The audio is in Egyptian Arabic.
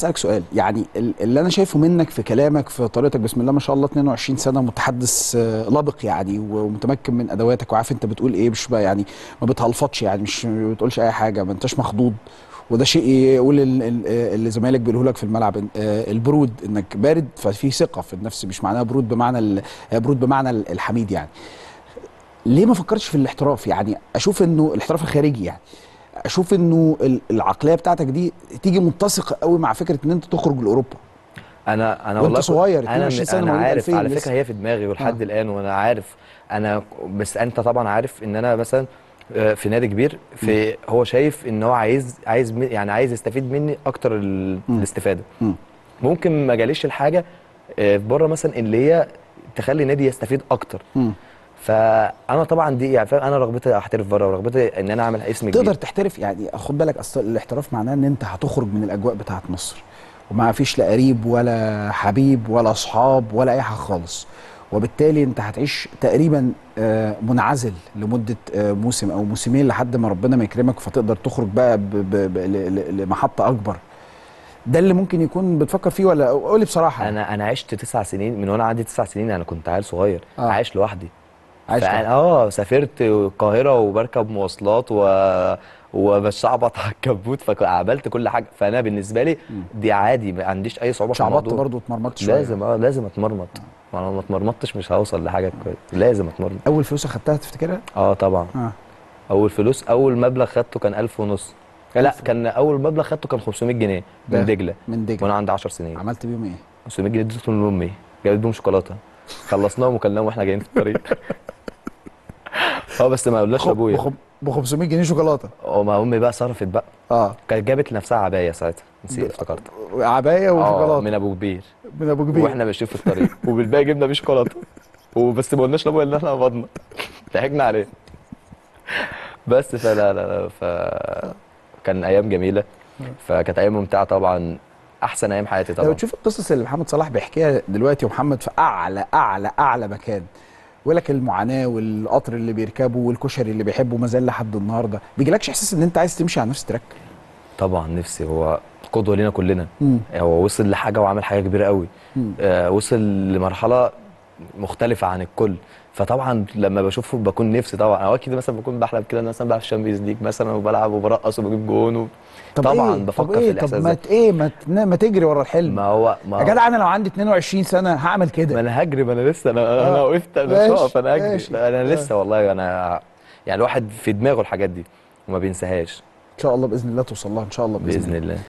اسالك سؤال يعني ال- اللي انا شايفه منك في كلامك في طريقتك بسم الله ما شاء الله 22 سنه متحدث آه، لبق يعني ومتمكن من ادواتك وعارف انت بتقول ايه مش بقى يعني ما بتهلفطش يعني مش ما بتقولش اي حاجه ما انتش مخضوض وده شيء يقول ال- ال- اللي زمايلك بيقولوا لك في الملعب إن- آه، البرود انك بارد ففي ثقه في النفس مش معناها برود بمعنى ال- آه، برود بمعنى ال- الحميد يعني ليه ما فكرتش في الاحتراف يعني اشوف انه الاحتراف الخارجي يعني اشوف انه ال- العقليه بتاعتك دي تيجي متسقه قوي مع فكره ان انت تخرج لاوروبا انا انا وأنت والله كنت- صغير، انا 22 سنة انا مواليد عارف 2000 على لسه. فكره هي في دماغي ولحد آه. الان وانا عارف انا بس انت طبعا عارف ان انا مثلا آه، في نادي كبير في هو شايف ان هو عايز عايز من- يعني عايز يستفيد مني اكتر ال- مم. الاستفاده مم. ممكن ما جاليش الحاجه آه، في بره مثلا اللي هي تخلي نادي يستفيد اكتر مم. فانا طبعا دي يعني فاهم انا رغبتي احترف بره ورغبتي ان انا اعمل اسم تقدر جديد تحترف يعني خد بالك اصل الاحتراف معناه ان انت هتخرج من الاجواء بتاعت مصر وما فيش لا قريب ولا حبيب ولا اصحاب ولا اي حاجه خالص وبالتالي انت هتعيش تقريبا آه، منعزل لمده آه، موسم او موسمين لحد ما ربنا ما يكرمك فتقدر تخرج بقى ب- ب- ب- ل- ل- لمحطه اكبر ده اللي ممكن يكون بتفكر فيه ولا قولي بصراحه انا انا عشت تسع سنين من وانا عندي تسع سنين انا كنت عيل صغير آه. عايش لوحدي عايش فأنا- لوحدك. اه سافرت القاهره وبركب مواصلات و وبشعبط على الكبوت فعملت كل حاجه فانا بالنسبه لي دي عادي ما عنديش اي صعوبه في شعبطت الموضوع برضه واتمرمطت شويه لازم اه لازم اتمرمط ما انا ما اتمرمطتش مش هوصل لحاجه كويسه لازم اتمرمط اول فلوس اخدتها تفتكرها؟ اه طبعا اه اول فلوس اول مبلغ خدته كان 1000 ونص لا ألف. كان اول مبلغ خدته كان 500 جنيه ده من دجله من دجله وانا عندي 10 سنين عملت بيهم ايه؟ 500 جنيه اديتهم لامي جابت بيهم شوكولاته خلصناهم وكلناهم واحنا جايين في الطريق اه بس ما قلناش لابويا ب 500 جنيه شوكولاته اه ما امي بقى صرفت بقى اه كانت جابت لنفسها عبايه ساعتها ب- نسيت افتكرت عبايه اه وشوكولاته من ابو كبير من ابو كبير واحنا ماشيين في الطريق وبالباقي جبنا بيه شوكولاته وبس ما قلناش لابويا ان احنا قبضنا ضحكنا عليه بس فلا لا لا ف كان ايام جميله فكانت ايام ممتعه طبعا احسن ايام حياتي لو طبعا تشوف القصص اللي محمد صلاح بيحكيها دلوقتي ومحمد في اعلى اعلى اعلى مكان ويقول لك المعاناه والقطر اللي بيركبه والكشري اللي بيحبه ما زال لحد النهارده بيجيلكش احساس ان انت عايز تمشي على نفس التراك طبعا نفسي هو قدوه لينا كلنا مم. هو وصل لحاجه وعمل حاجه كبيره قوي مم. آه وصل لمرحله مختلفه عن الكل فطبعا لما بشوفه بكون نفسي طبعا اوقات كده مثلا بكون بحلم كده إن أنا مثلا بلعب الشامبيونز ليج مثلا وبلعب وبرقص وبجيب جون و... طب طبعا إيه؟ بفكر طب في إيه؟ الاحساس طب ما ده ت- ايه ما, ت- ما تجري ورا الحلم ما هو ما يا هو جدع انا لو عندي 22 سنه هعمل ما كده انا هجري ما انا لسه انا آه. انا وقفت انا مش ماشي، هقف انا هجري ماشي. لا، انا آه. لسه والله انا يعني الواحد في دماغه الحاجات دي وما بينساهاش ان شاء الله باذن الله توصل لها ان شاء الله باذن, باذن الله الله